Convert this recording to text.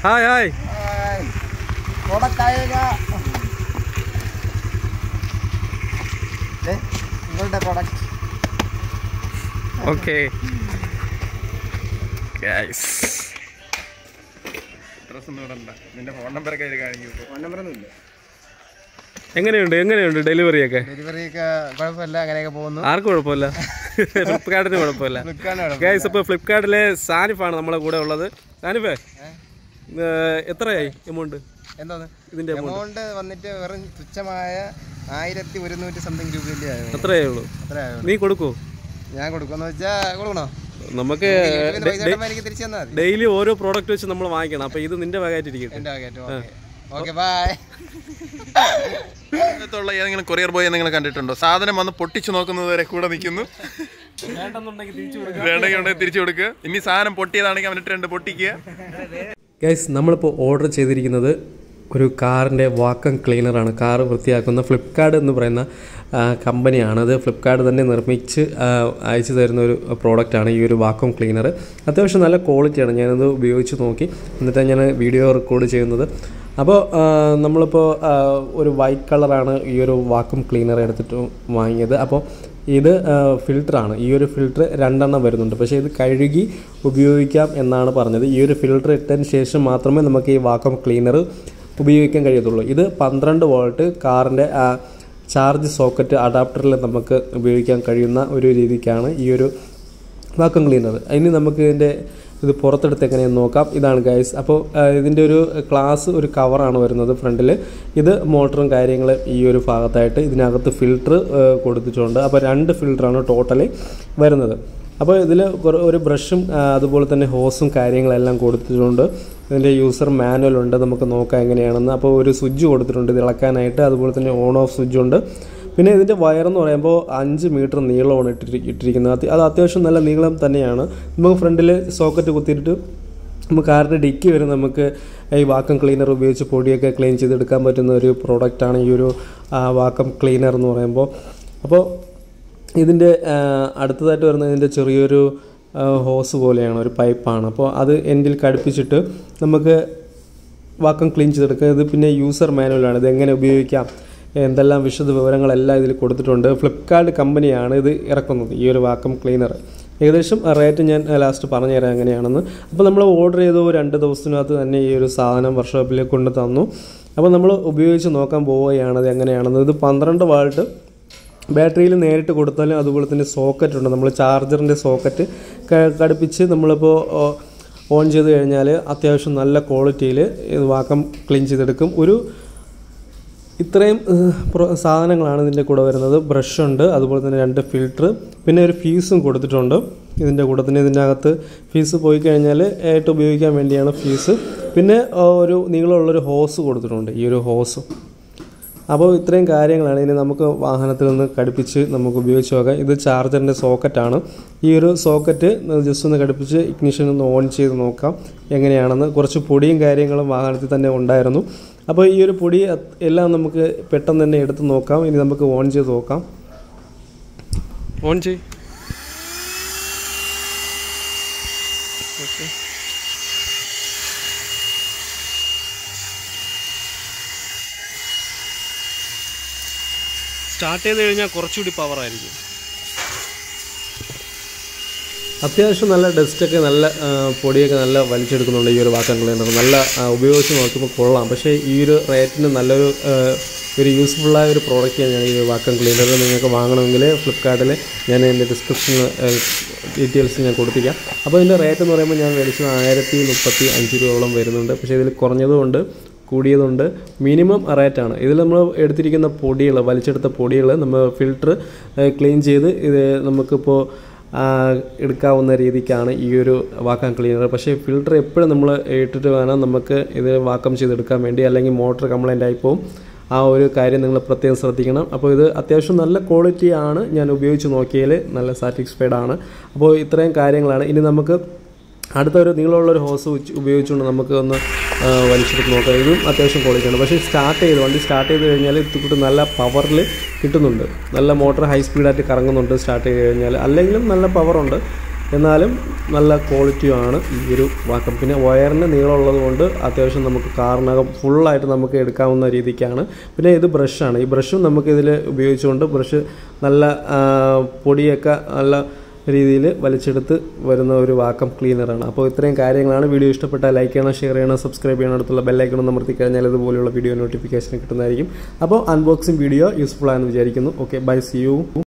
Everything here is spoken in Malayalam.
ഹായ് ഹായ് प्रोडक्ट आएगा ദേ, നിങ്ങളുടെ പ്രോഡക്റ്റ് ഓക്കെ ഗൈസ് ഡ്രസ് ഒന്നും ഇടണ്ട നിന്റെ ഫോൺ നമ്പറൊക്കെ അതിൽ കാണിക്കും ഫോൺ നമ്പറൊന്നും ഇല്ല എങ്ങനെയുണ്ട് എങ്ങനെയുണ്ട് ഡെലിവറിയൊക്കെ ഡെലിവറി ഒക്കെ കുഴപ്പമില്ല അങ്ങനെയൊക്കെ പോകുന്നു ആർക്കും കുഴപ്പമില്ല ഫ്ലിപ്കാർട്ടിന് കുഴപ്പമില്ല ഫ്ലിപ്കാർട്ടിന് ഗൈസ് ഇപ്പോൾ ഫ്ലിപ്കാർട്ടിലെ സാനിഫാണ് നമ്മളെ കൂടെ ഉള്ളത് സാനിഫേ ഏഹ്, എത്രയായി എമൗണ്ട് എന്തോന്ന് ഇതിന്റെ എമൗണ്ട് വന്നിട്ട് വെറും തുച്ഛമായ ആയിരത്തി ഒരുന്നൂറ്റി സംതിങ് രൂപയില്ലേ ആയുള്ളൂ എത്രയേ ഉള്ളൂ അത്രേ ആയുള്ളൂ നീ കൊടുക്കോ ഞാൻ കൊടുക്കുമെന്ന് വെച്ചാൽ കൊടുക്കണോ നമുക്ക് ഇതിന്റെ പൈസ കിട്ടുമ്പോൾ എനിക്ക് തിരിച്ചു തന്നാൽ മതി ഡെയിലി ഓരോ പ്രോഡക്റ്റ് വെച്ച് നമ്മൾ വാങ്ങിക്കണം അപ്പോൾ ഇത് നിന്റെ വകയായിട്ടിരിക്കട്ടെ എൻ്റെ വകയായിട്ട് ഓക്കെ ഓക്കെ ബൈ ത്തുള്ള ഏതെങ്കിലും കൊറിയർ ബോയ് നിങ്ങൾ കണ്ടിട്ടുണ്ടോ സാധനം വന്ന് പൊട്ടിച്ചു നോക്കുന്നത് വരെ കൂടെ നിൽക്കുന്നു വേണ്ടെന്നുണ്ടെങ്കിൽ തിരിച്ചു വേണ്ടെങ്കിൽ ഉണ്ടെങ്കിൽ തിരിച്ചു കൊടുക്കുക ഇനി സാധനം പൊട്ടിയതാണെങ്കിൽ അവനിട്ട് രണ്ട് പൊട്ടിക്കുക ഗൈസ് നമ്മളിപ്പോൾ ഓർഡർ ചെയ്തിരിക്കുന്നത് ഒരു കാറിൻ്റെ വാക്കം ക്ലീനറാണ് കാർ വൃത്തിയാക്കുന്ന ഫ്ലിപ്കാർട്ട് എന്ന് പറയുന്ന ആ, കമ്പനിയാണ് അത് ഫ്ലിപ്കാർട്ട് തന്നെ നിർമ്മിച്ച് ആ, അയച്ചു തരുന്ന ഒരു പ്രോഡക്റ്റാണ് ഈ ഒരു വാക്വം ക്ലീനർ അത്യാവശ്യം നല്ല ക്വാളിറ്റിയാണ് ഞാനത് ഉപയോഗിച്ച് നോക്കി എന്നിട്ടാണ് ഞാൻ വീഡിയോ റെക്കോർഡ് ചെയ്യുന്നത് അപ്പോൾ ആ, നമ്മളിപ്പോൾ ആ, ഒരു വൈറ്റ് കളറാണ് ഈ ഒരു വാക്വം ക്ലീനർ എടുത്തിട്ട് വാങ്ങിയത് അപ്പോൾ ഇത് ഫിൽറ്ററാണ് ഈ ഒരു ഫിൽറ്റർ രണ്ടെണ്ണം വരുന്നുണ്ട് പക്ഷേ ഇത് കഴുകി ഉപയോഗിക്കാം എന്നാണ് പറഞ്ഞത് ഈ ഒരു ഫിൽറ്റർ ഇട്ടതിന് ശേഷം മാത്രമേ നമുക്ക് ഈ വാക്വം ക്ലീനർ ഉപയോഗിക്കാൻ കഴിയത്തുള്ളൂ ഇത് പന്ത്രണ്ട് വോൾട്ട് കാറിൻ്റെ ചാർജ് സോക്കറ്റ് അഡാപ്റ്ററിൽ നമുക്ക് ഉപയോഗിക്കാൻ കഴിയുന്ന ഒരു രീതിക്കാണ് ഈ ഒരു വാക്വം ക്ലീനർ ഇനി നമുക്ക് ഇതിൻ്റെ ഇത് പുറത്തെടുത്ത് എങ്ങനെയെന്ന് നോക്കാം ഇതാണ് ഗൈസ് അപ്പോൾ ഇതിൻ്റെ ഒരു ക്ലാസ് ഒരു കവറാണ് വരുന്നത് ഫ്രണ്ടിൽ ഇത് മോട്ടറും കാര്യങ്ങൾ ഈ ഒരു ഭാഗത്തായിട്ട് ഇതിനകത്ത് ഫിൽറ്റർ കൊടുത്തിട്ടുണ്ട് അപ്പോൾ രണ്ട് ഫിൽറ്ററാണ് ടോട്ടലി വരുന്നത് അപ്പോൾ ഇതിൽ ഒരു ബ്രഷും ആ, അതുപോലെ തന്നെ ഹോസും കാര്യങ്ങളെല്ലാം കൊടുത്തിട്ടുണ്ട് ഇതിൻ്റെ യൂസർ മാനുവൽ ഉണ്ട് നമുക്ക് നോക്കാം എങ്ങനെയാണെന്ന് അപ്പോൾ ഒരു സ്വിച്ച് കൊടുത്തിട്ടുണ്ട് ഇത് ഇളക്കാനായിട്ട് അതുപോലെ തന്നെ ഓൺ ഓഫ് സ്വിച്ച് ഉണ്ട് പിന്നെ ഇതിൻ്റെ വയറെന്ന് പറയുമ്പോൾ അഞ്ച് മീറ്റർ നീളമാണ് ഇട്ടിരി ഇട്ടിരിക്കുന്നത് അത് അത് അത്യാവശ്യം നല്ല നീളം തന്നെയാണ് നമുക്ക് ഫ്രണ്ടിൽ സോക്കറ്റ് കുത്തിയിട്ട് നമുക്ക് കാറിൻ്റെ ഡിക്കി വരെ നമുക്ക് ഈ വാക്കം ക്ലീനർ ഉപയോഗിച്ച് പൊടിയൊക്കെ ക്ലീൻ ചെയ്തെടുക്കാൻ പറ്റുന്ന ഒരു പ്രോഡക്റ്റാണ് ഈ ഒരു ആ, വാക്കം ക്ലീനർ എന്ന് പറയുമ്പോൾ അപ്പോൾ ഇതിൻ്റെ ആ, അടുത്തതായിട്ട് വരുന്നത് ഇതിൻ്റെ ചെറിയൊരു ആ, ഹോസ് പോലെയാണ് ഒരു പൈപ്പാണ് അപ്പോൾ അത് എൻഡിൽ ഘടിപ്പിച്ചിട്ട് നമുക്ക് വാക്കം ക്ലീൻ ചെയ്തെടുക്കുക ഇത് പിന്നെ യൂസർ മാനുവലാണ് ഇത് എങ്ങനെ ഉപയോഗിക്കാം എന്തെല്ലാം വിശദ വിവരങ്ങളെല്ലാം ഇതിൽ കൊടുത്തിട്ടുണ്ട് ഫ്ലിപ്കാർട്ട് കമ്പനിയാണ് ഇത് ഇറക്കുന്നത് ഈ ഒരു വാക്കം ക്ലീനർ ഏകദേശം റേറ്റ് ഞാൻ ലാസ്റ്റ് പറഞ്ഞു തരാം എങ്ങനെയാണെന്ന് അപ്പോൾ നമ്മൾ ഓർഡർ ചെയ്ത ഒരു രണ്ട് ദിവസത്തിനകത്ത് തന്നെ ഈ ഒരു സാധനം വർക്ക്ഷോപ്പിലേക്ക് കൊണ്ട് തന്നു അപ്പോൾ നമ്മൾ ഉപയോഗിച്ച് നോക്കാൻ പോവുകയാണ് ഇത് എങ്ങനെയാണെന്ന് ഇത് പന്ത്രണ്ട് വാൾട്ട് ബാറ്ററിയിൽ നേരിട്ട് കൊടുത്താലും അതുപോലെ തന്നെ സോക്കറ്റ് ഉണ്ട് നമ്മൾ ചാർജറിൻ്റെ സോക്കറ്റ് ഘടിപ്പിച്ച് നമ്മളിപ്പോൾ ഓ, ഓൺ ചെയ്ത് കഴിഞ്ഞാൽ അത്യാവശ്യം നല്ല ക്വാളിറ്റിയിൽ ഇത് വാക്കം ക്ലീൻ ചെയ്തെടുക്കും ഒരു ഇത്രയും ഏഹ്, പ്രൊ- സാധനങ്ങളാണ് ഇതിൻ്റെ കൂടെ വരുന്നത് ബ്രഷ് ഉണ്ട് അതുപോലെ തന്നെ രണ്ട് ഫിൽറ്റർ പിന്നെ ഒരു ഫീസും കൊടുത്തിട്ടുണ്ട് ഇതിൻ്റെ കൂടെ തന്നെ ഇതിൻ്റെ അകത്ത് ഫീസ് പോയി കഴിഞ്ഞാൽ ആയിട്ട് ഉപയോഗിക്കാൻ വേണ്ടിയാണ് ഫീസ് പിന്നെ ആ, ഒരു നീളമുള്ളൊരു ഹോസ് കൊടുത്തിട്ടുണ്ട് ഈ ഒരു ഹോസ് അപ്പോൾ ഇത്രയും കാര്യങ്ങളാണ് ഇനി നമുക്ക് വാഹനത്തിൽ നിന്ന് ഘടിപ്പിച്ച് നമുക്ക് ഉപയോഗിച്ച് നോക്കാം ഇത് ചാർജറിൻ്റെ സോക്കറ്റാണ് ഈ ഒരു സോക്കറ്റ് ജസ്റ്റ് ഒന്ന് ഘടിപ്പിച്ച് ഇഗ്നിഷൻ ഒന്ന് ഓൺ ചെയ്ത് നോക്കാം എങ്ങനെയാണെന്ന് കുറച്ച് പൊടിയും കാര്യങ്ങളും വാഹനത്തിൽ തന്നെ ഉണ്ടായിരുന്നു അപ്പോൾ ഈ ഒരു പൊടി അത് എല്ലാം നമുക്ക് പെട്ടെന്ന് തന്നെ എടുത്ത് നോക്കാം ഇനി നമുക്ക് ഓൺ ചെയ്ത് നോക്കാം ഓൺ ചെയ് ഓക്കെ സ്റ്റാർട്ട് ചെയ്ത് കഴിഞ്ഞാൽ കുറച്ചുകൂടി പവർ ആയിരിക്കും അത്യാവശ്യം നല്ല ഡസ്റ്റൊക്കെ നല്ല ആ, പൊടിയൊക്കെ നല്ല വലിച്ചെടുക്കുന്നുണ്ട് ഈ ഒരു വാക്കം ക്ലീനർ നല്ല ആ, ഉപയോഗിച്ച് നോക്കുമ്പോൾ കൊള്ളാം പക്ഷേ ഈ ഒരു റേറ്റിന് നല്ലൊരു ആ, ഒരു യൂസ്ഫുള്ളായ ഒരു പ്രോഡക്റ്റ് തന്നെയാണ് ഈ വാക്കം ക്ലീനർ നിങ്ങൾക്ക് വാങ്ങണമെങ്കിൽ ഫ്ലിപ്കാർട്ടിൽ ഞാൻ എൻ്റെ ഡിസ്ക്രിപ്ഷനിൽ ഡീറ്റെയിൽസ് ഞാൻ കൊടുത്തിരിക്കാം അപ്പോൾ ഇതിൻ്റെ റേറ്റ് എന്ന് പറയുമ്പോൾ ഞാൻ മേടിച്ചത് ആയിരത്തി മുപ്പത്തി അഞ്ച് രൂപയോളം വരുന്നുണ്ട് പക്ഷേ ഇതിൽ കുറഞ്ഞതുകൊണ്ട് കൂടിയതുണ്ട് മിനിമം റേറ്റാണ് ഇതിൽ നമ്മൾ എടുത്തിരിക്കുന്ന പൊടികൾ വലിച്ചെടുത്ത പൊടികൾ നമ്മൾ ഫിൽറ്റർ ക്ലീൻ ചെയ്ത് ഇത് നമുക്കിപ്പോൾ ആ, എടുക്കാവുന്ന രീതിക്കാണ് ഈ ഒരു വാക്കം ക്ലീനർ പക്ഷേ ഫിൽറ്റർ എപ്പോഴും നമ്മൾ ഇട്ടിട്ട് വേണം നമുക്ക് ഇത് വാക്കം ചെയ്തെടുക്കാൻ വേണ്ടി അല്ലെങ്കിൽ മോട്ടർ കംപ്ലൈൻ്റ് ആയി പോകും ആ ഒരു കാര്യം നിങ്ങൾ പ്രത്യേകം ശ്രദ്ധിക്കണം അപ്പോൾ ഇത് അത്യാവശ്യം നല്ല ക്വാളിറ്റിയാണ് ഞാൻ ഉപയോഗിച്ച് നോക്കിയതിൽ നല്ല സാറ്റിസ്ഫൈഡ് ആണ് അപ്പോൾ ഇത്രയും കാര്യങ്ങളാണ് ഇനി നമുക്ക് അടുത്ത ഒരു നീളമുള്ള ഒരു ഹോസ് വെച്ച് ഉപയോഗിച്ചുകൊണ്ട് നമുക്ക് ഒന്ന് ആ, വലിച്ചെടുത്ത് നോക്കാം ഇതും അത്യാവശ്യം ക്വാളിറ്റിയാണ് പക്ഷേ സ്റ്റാർട്ട് ചെയ്ത് വണ്ടി സ്റ്റാർട്ട് ചെയ്ത് കഴിഞ്ഞാൽ ഇത്തിക്കൂട്ട് നല്ല പവറിൽ കിട്ടുന്നുണ്ട് നല്ല മോട്ടർ ഹൈ സ്പീഡായിട്ട് കറങ്ങുന്നുണ്ട് സ്റ്റാർട്ട് ചെയ്ത് കഴിഞ്ഞാൽ അല്ലെങ്കിലും നല്ല പവറുണ്ട് എന്നാലും നല്ല ക്വാളിറ്റിയാണ് ഈ ഒരു വാക്കം പിന്നെ വയറിന് നീളമുള്ളത് കൊണ്ട് അത്യാവശ്യം നമുക്ക് കാറിനകം ഫുള്ളായിട്ട് നമുക്ക് എടുക്കാവുന്ന രീതിക്കാണ് പിന്നെ ഇത് ബ്രഷാണ് ഈ ബ്രഷും നമുക്ക് ഇതിൽ ഉപയോഗിച്ചുകൊണ്ട് ബ്രഷ് നല്ല ആ, പൊടിയൊക്കെ നല്ല രീതിയിൽ വലിച്ചെടുത്ത് വരുന്ന ഒരു വാക്കം ക്ലീനറാണ് അപ്പോൾ ഇത്രയും കാര്യങ്ങളാണ് വീഡിയോ ഇഷ്ടപ്പെട്ടാൽ ലൈക്ക് ചെയ്യണം ഷെയർ ചെയ്യണം സബ്സ്ക്രൈബ് ചെയ്യണം അടുത്തുള്ള ബെല്ലൈക്കണം അമർത്തി കഴിഞ്ഞാൽ ഇതുപോലെയുള്ള വീഡിയോ നോട്ടിഫിക്കേഷൻ കിട്ടുന്നതായിരിക്കും അപ്പോൾ അൺബോക്സിംഗ് വീഡിയോ യൂസ്ഫുൾ ആണെന്ന് വിചാരിക്കുന്നു ഓക്കെ ബൈ സി യു